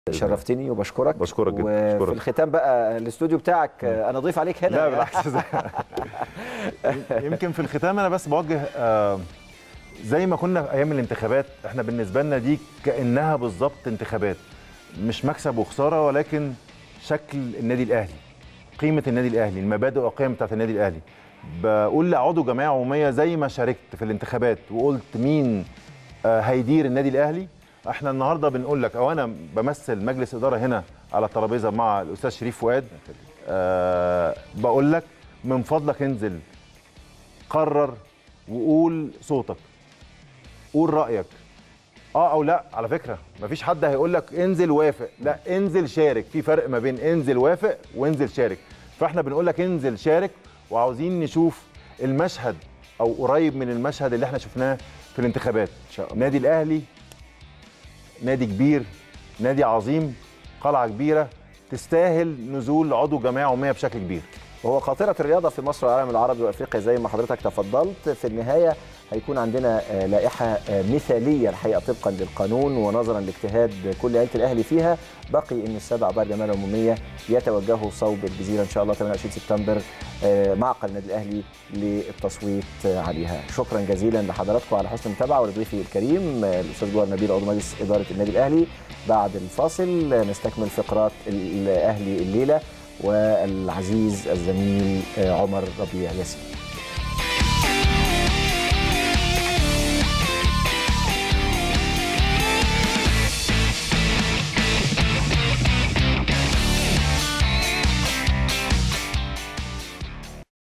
شرفتني وبشكرك بشكرك جدا، وفي بشكرك. الختام بقى الاستوديو بتاعك انا ضيف عليك هنا لا بالعكس يمكن في الختام انا بس بوجه آه، زي ما كنا في ايام الانتخابات احنا بالنسبه لنا دي كانها بالظبط انتخابات مش مكسب وخساره ولكن شكل النادي الاهلي قيمه النادي الاهلي المبادئ والقيم بتاعت النادي الاهلي بقول لعضو جمعيه عموميه زي ما شاركت في الانتخابات وقلت مين آه، هيدير النادي الاهلي احنا النهارده بنقول لك او انا بمثل مجلس اداره هنا على الترابيزه مع الاستاذ شريف فؤاد أه بقول لك من فضلك انزل قرر وقول صوتك قول رايك اه او لا على فكره مفيش حد هيقول لك انزل وافق لا انزل شارك في فرق ما بين انزل وافق وانزل شارك فاحنا بنقول لك انزل شارك وعاوزين نشوف المشهد او قريب من المشهد اللي احنا شفناه في الانتخابات ان شاء الله النادي الاهلي نادي كبير نادي عظيم قلعه كبيره تستاهل نزول عضو جمعيه عموميه بشكل كبير وهو خاطرة الرياضة في مصر والعالم العربي وافريقيا زي ما حضرتك تفضلت في النهاية هيكون عندنا آه، لائحة آه، مثالية الحقيقة طبقا للقانون ونظرا لاجتهاد كل عيلة الأهلي فيها بقي أن السبع أعضاء الجمعية العمومية يتوجهوا صوب الجزيرة إن شاء الله 28 سبتمبر آه، معقل النادي الأهلي للتصويت آه، عليها شكرا جزيلا لحضراتكم على حسن المتابعة ولضيفي الكريم آه، الأستاذ جوهر نبيل عضو مجلس إدارة النادي الأهلي بعد الفاصل آه، نستكمل فقرات الأهلي الليلة والعزيز الزميل آه، عمر ربيع ياسين